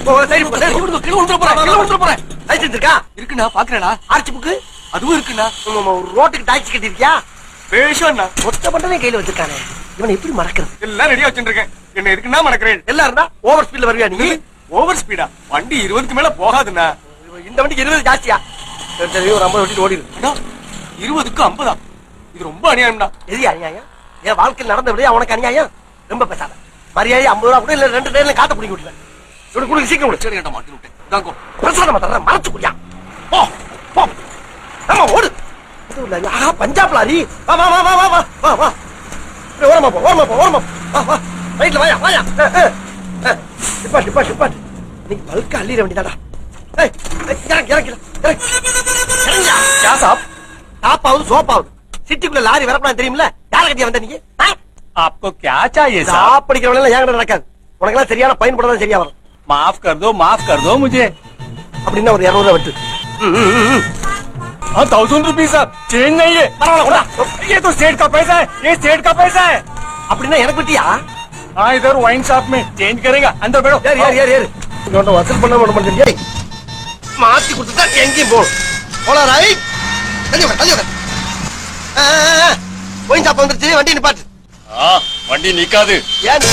ஓ, சரி, போ, சரி, விழுந்து, கீழே விழுந்துற போறேன், கீழே விழுந்துற போறேன். லைசென்ஸ் இருக்கா? இருக்குண்ணா பாக்குறேடா ஆர்ச்சி புக்கு? அதுவும் இருக்குண்ணா உம், உம், ஒரு ரோட்டுக்கு டாக்ஸி கட்டிருக்கியா? பேஷண்ணா மொத்த பண்டமே கையில வச்சிருக்கானே. இவனை எப்படி மறக்கிறது? எல்லாம் ரெடியா வச்சுருக்கேன் என்ன இருக்குன்னா மணக்கிறேன் எல்லாம் இருந்தா ஓவர் ஸ்பீட்ல வருவியா நீ? ஓவர் ஸ்பீடா வண்டி இருபதுக்கு மேல போகாதுண்ணா இந்த வண்டிக்கு இருபது ஜாஸ்தியா? சரி, சரி, ஒரு ஐம்பது ஓட்டிட்டு ஓடிடு. அண்ணா, இருபதுக்கு ஐம்பதா இது ரொம்ப அநியாயம்டா எது அநியாயம்? என் வாழ்க்கையில் நடந்த விடையா உனக்கு அநியாயம்? ரொம்ப பேசாத. மரியாதை ஐம்பது ரூபா கூட இல்ல ரெண்டு ட்ரெயின்ல காத்த பிடிக்க விட்டுல இவனுக்கு கொடுங்க சீக்கிரம் கொடு. சரி ஏன்டா மாட்டி விட்டேன் தாங்கோ பிரசாதம் தர்றேன் மறைச்சு குடியா போ போ ஆமா ஓடு இது இல்ல, ஆஹா பஞ்சாப் லாரி வா வா வா வா வா வா வா வா இப்படி ஓரமா போ ஓரமா போ ஓரமா போ. வா வா ரைட்ல வாயா வாயா டிப்பா டிப்பா டிப்பா நீங்க பல்க அள்ளிட வேண்டியதாடா ஏய் ஏய், இறங்கு இறங்கு இறங்கு இறங்கியா யா சாப் டாப் ஆகுது சோப் ஆகுது சிட்டிக்குள்ள லாரி வரப்பலாம் தெரியுமில்ல யார கட்டியா வந்த நீங்க ஆ? आपको क्या चाहिए साहब சாப் படிக்கிறவங்க எல்லாம் என்கிட்ட நடக்காது உனக்கெல்லாம் சரியான பயன்படுறதா சரியா வரும் माफ कर दो माफ कर दो मुझे அப்படின்னா ஒரு இரநூறுவா விட்டு ம், ம், ம், ம். हाँ थाउजेंड रुपीज सर चेंज नहीं है பரவாயில்ல கொண்டா ये तो स्टेट का पैसा है ये स्टेट का पैसा है அப்படின்னா எனக்கு விட்டியா हाँ इधर वाइन शॉप में चेंज करेगा अंदर बैठो ஏறு ஏறு ஏறு ஏறு இவன்ட்ட வசூல் பண்ண விட மாட்டேன் ஏய் மாத்தி கொடுத்துட்டா எங்கேயும் போகும் போலாம் ரைட் தள்ளி உட்கார் தள்ளி உட்கார் ஆ, ஆ, ஆ. போய் சாப்பா வந்துருச்சு வண்டி நிப்பாட்டு हाँ वंडी निकाது ஏன்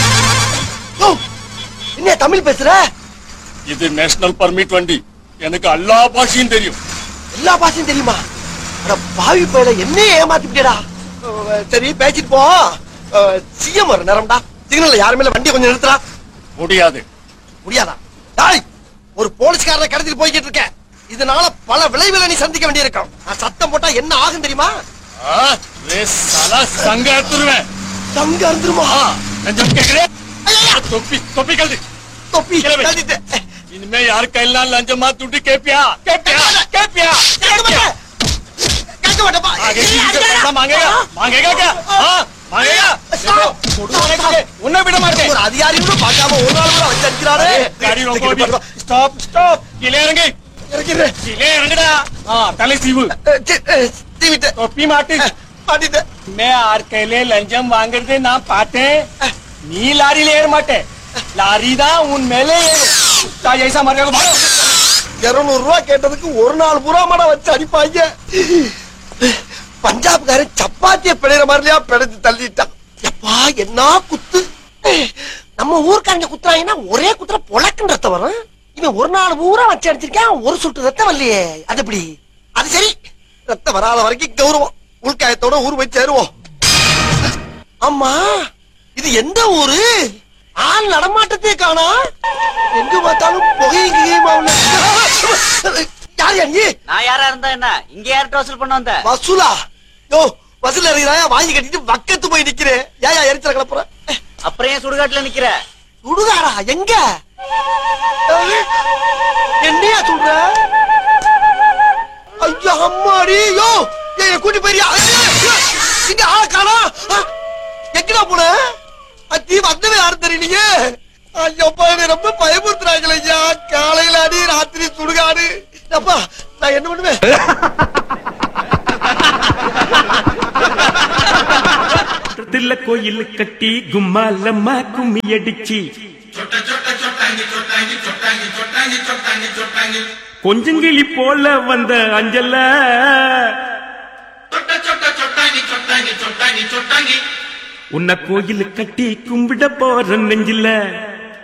ஓ, என்ன தமிழ் பேசுற இது நேஷனல் பர்மிட் வண்டி எனக்கு எல்லா பாஷையும் தெரியும் எல்லா பாஷையும் தெரியுமா அட பாவி பையல என்னையே ஏமாத்திட்டேடா சரி பேசிட்டு போ சிஎம் வர நேரம்டா சிக்னல்ல யாருமே இல்ல வண்டியை கொஞ்சம் நிறுத்துறா முடியாது முடியாதா டாய் ஒரு போலீஸ்காரனை கடத்திட்டு போய்கிட்டு இருக்கேன் இதனால பல விளைவுகளை நீ சந்திக்க வேண்டியிருக்கும் நான் சத்தம் போட்டா என்ன ஆகும் தெரியுமா हाँ रे साला संग तुरवें தங்க அறுந்துருமா हाँ लंजम के करे ஐயா, टोपी टोपी कर दी தொப்பி கிளம்பு. கழட்டிட்டேன். इनमें यार कहना लंजम मत टूटी के पिया के पिया के पिया கேட்க மாட்டேன். கேட்க மாட்டேன்ப்பா. आगे ஏய், किसी से அடிக்காத. पैसा मांगेगा मांगेगा क्या हाँ मांगेगा Stop. छोड़ू मारे तुझे उन्हें भी मार दे ஒரு அதிகாரி கூட பார்க்காம ஒரு நாள் கூட வச்சு அடிக்கிறாரு गाड़ी रोको अभी स्टॉप स्टॉप किले इरंगे இறக்கிறேன். किले इरंगड़ा हाँ तले सीवु அஹ், சி, அஹ், தீவிட்டேன். टोपी माटी அஹ், மாட்டிட்டேன். मैं आर कहले लंजम वांगड़दे ना पाते नी लारी लेर माटे लारी दा उन मेले कुत्ता जैसा मर गया भागो இருநூறு ரூபாய் கேட்டதுக்கு ஒரு நாள் பூரா மடம் வச்சு அடிப்பாங்க பஞ்சாப்காரன் சப்பாத்திய பிழைற மாதிரியா பிழைச்சு தள்ளிட்டான் எப்பா என்ன குத்து நம்ம ஊர்க்காரங்க குத்துறாங்கன்னா ஒரே குத்துற பொழக்குன்னு ரத்தம் வரும் இவன் ஒரு நாள் பூரா வச்சு அடிச்சிருக்கான் ஒரு சொட்டு ரத்தம் வரலையே அது எப்படி அது சரி ரத்தம் வராத வரைக்கும் கௌரவம் உள்காயத்தோட ஊர் போய் சேருவோம் ஆமா இது எந்த ஊரு ஆள் நடமாட்டத்தே காணா எங்க பார்த்தாலும் புகையும் கிகையுமாவுல யார் யா நீ நான் யாரா இருந்தா என்ன இங்க யார்கிட்ட வசூல் பண்ண வந்த வசூலா யோ வசூல் இறங்கிறாயா வாங்கி கட்டிட்டு வக்கத்து போய் நிக்கிறேன் ஏயா எரிச்சல கிளப்புற அப்புறம் ஏன் சுடுகாட்டுல நிக்கிற சுடுகாடா எங்க அஹ், என்னையா சொல்ற ஐயா அம்மாடி யோ ஏய் கூட்டி போயிரியா இங்க ஆள காணா எங்கடா போன அத்தி வந்தவே யாரும் தெரியலையே ஐயப்பா என்னை ரொம்ப பயமுறுத்துறாங்களே ஐயா காலையில அடி ராத்திரி சுடுகாடு அப்பா நான் என்ன பண்ணுவேன் தில்ல கோயில் கட்டி கும்மாலம்மா கும்மி அடிச்சு கொஞ்சங்கிளி போல வந்த அஞ்சல உன்னை கோயில் கட்டி கும்பிட போற நெஞ்சில